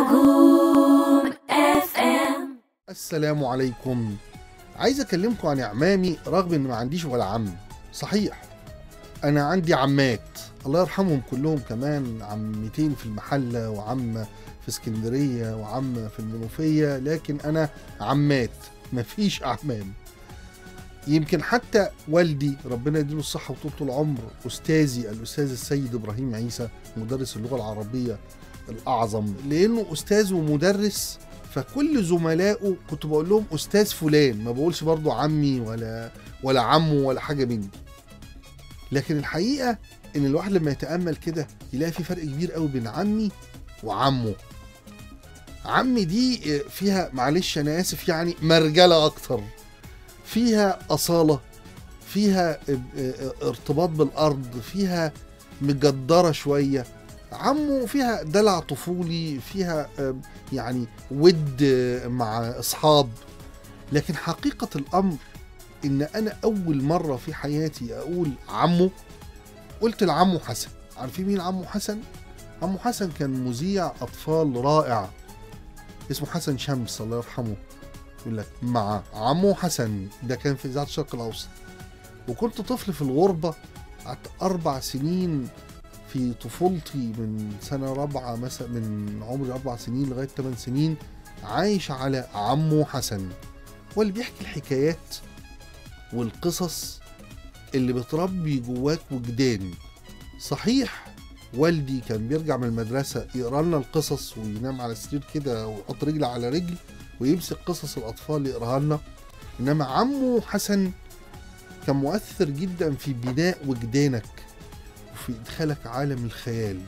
نجوم اف ام السلام عليكم عايز اكلمكم عن اعمامي رغم ان ما عنديش ولا عم صحيح انا عندي عمات الله يرحمهم كلهم كمان عمتين في المحلة وعم في اسكندرية وعم في المنوفية لكن انا عمات مفيش اعمام يمكن حتى والدي ربنا يديله الصحة وطولة العمر أستاذي الأستاذ السيد إبراهيم عيسى مدرس اللغة العربية الأعظم لأنه أستاذ ومدرس فكل زملائه كنت بقول لهم استاذ فلان ما بقولش برضو عمي ولا ولا عمه ولا حاجه من دي لكن الحقيقه ان الواحد لما يتامل كده يلاقي في فرق كبير قوي بين عمي وعمه عمي دي فيها معلش انا اسف يعني مرجله اكتر فيها اصاله فيها ارتباط بالارض فيها مجدره شويه عمه فيها دلع طفولي فيها آم، يعني ود مع اصحاب لكن حقيقه الامر ان انا اول مره في حياتي اقول عمه قلت لعمه حسن عارفين مين عمه حسن عمه حسن كان مذيع اطفال رائع اسمه حسن شمس الله يرحمه يقول لك مع عمه حسن ده كان في اذاعه الشرق الاوسط وكنت طفل في الغربه قعدت اربع سنين في طفولتي من سنة رابعة مثلا من عمري أربع سنين لغاية ثمان سنين عايش على عمه حسن واللي بيحكي الحكايات والقصص اللي بتربي جواك وجدان صحيح والدي كان بيرجع من المدرسة يقرا لنا القصص وينام على السرير كده ويحط رجل على رجل ويمسك قصص الأطفال يقراها لنا إنما عمه حسن كان مؤثر جدا في بناء وجدانك وفي إدخالك عالم الخيال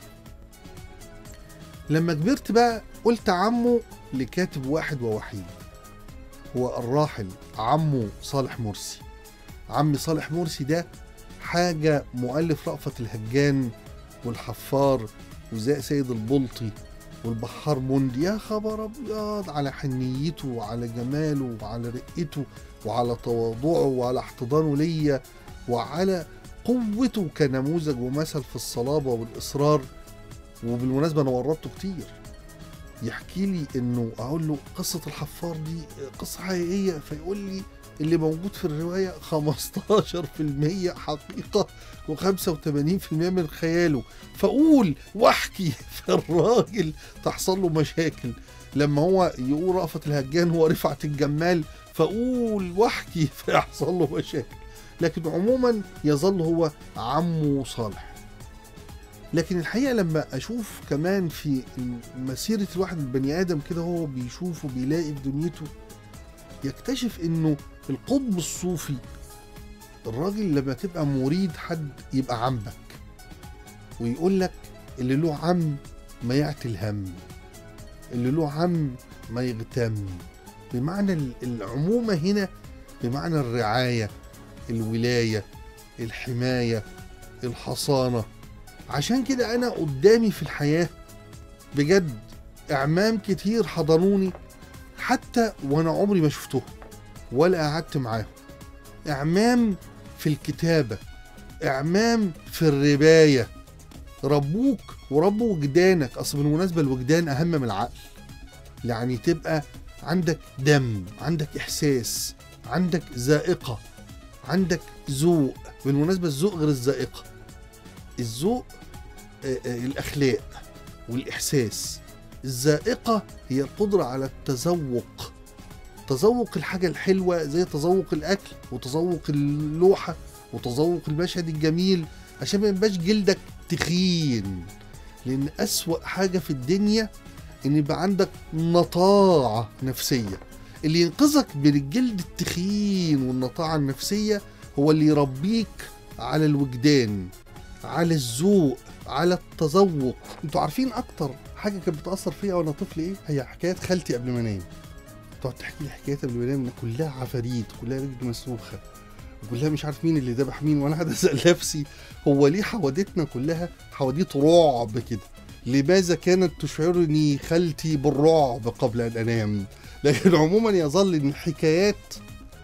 لما كبرت بقى قلت عمه لكاتب واحد ووحيد هو الراحل عمه صالح مرسي عمي صالح مرسي ده حاجة مؤلف رأفت الهجان والحفار وزي سيد البلطي والبحار مندي يا خبر أبيض على حنيته وعلى جماله وعلى رقته وعلى تواضعه وعلى احتضانه ليا وعلى قوته كنموذج ومثل في الصلابة والإصرار وبالمناسبة أنا ورطته كتير يحكي لي إنه أقول له قصة الحفار دي قصة حقيقية فيقول لي اللي موجود في الرواية 15% حقيقة و85% من خياله فأقول واحكي فالراجل تحصل له مشاكل لما هو يقول رأفت الهجان هو رفعت الجمال فأقول واحكي فيحصل له مشاكل لكن عموما يظل هو عمه صالح لكن الحقيقه لما اشوف كمان في مسيره الواحد البني ادم كده هو بيشوف وبيلاقي في دنيته يكتشف انه القطب الصوفي الراجل لما تبقى مريد حد يبقى عمك ويقول لك اللي له عم ما يعتي الهم اللي له عم ما يغتم بمعنى العمومه هنا بمعنى الرعايه الولايه الحمايه الحصانه عشان كده انا قدامي في الحياه بجد اعمام كتير حضنوني حتى وانا عمري ما شفتهم ولا قعدت معاهم اعمام في الكتابه اعمام في الربايه ربوك وربوا وجدانك اصل بالمناسبه الوجدان اهم من العقل يعني تبقى عندك دم عندك احساس عندك ذائقه عندك ذوق بالمناسبة الذوق غير الذائقة الذوق آه، آه، الأخلاق والإحساس الذائقة هي القدرة على التذوق تذوق الحاجة الحلوة زي تذوق الأكل وتذوق اللوحة وتذوق المشهد الجميل عشان ما يبقاش جلدك تخين لأن أسوأ حاجة في الدنيا إن يبقى عندك نطاعة نفسية اللي ينقذك من الجلد التخين والنطاعة النفسية هو اللي يربيك على الوجدان على الذوق على التذوق انتوا عارفين اكتر حاجه كانت بتاثر فيا وانا طفل ايه هي حكايات خالتي قبل ما انام تقعد تحكي لي حكايات قبل ما انام كلها عفاريت كلها رجل مسروخه وكلها مش عارف مين اللي ذبح مين وانا قاعد اسال نفسي هو ليه حواديتنا كلها حواديت رعب كده لماذا كانت تشعرني خالتي بالرعب قبل ان انام لكن عموما يظل ان الحكايات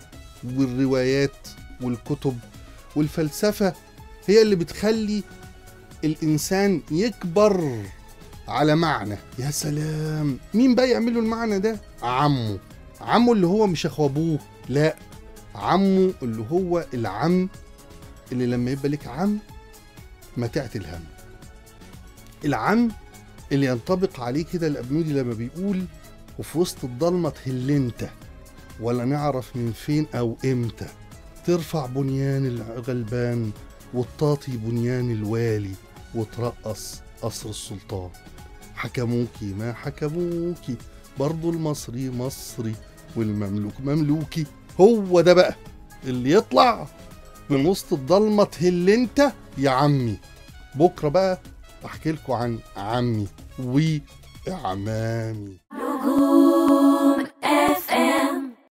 والروايات والكتب والفلسفه هي اللي بتخلي الانسان يكبر على معنى يا سلام مين بقى يعمل له المعنى ده عمه عمه اللي هو مش اخو ابوه لا عمه اللي هو العم اللي لما يبقى لك عم ما تعتي الهم العم اللي ينطبق عليه كده الابنودي لما بيقول وفي وسط الضلمه تهل انت ولا نعرف من فين او امتى ترفع بنيان الغلبان وتطاطي بنيان الوالي وترقص قصر السلطان حكموكي ما حكموكي برضو المصري مصري والمملوك مملوكي هو ده بقى اللي يطلع من وسط الضلمه تهل انت يا عمي بكره بقى احكي لكم عن عمي واعمامي نجوم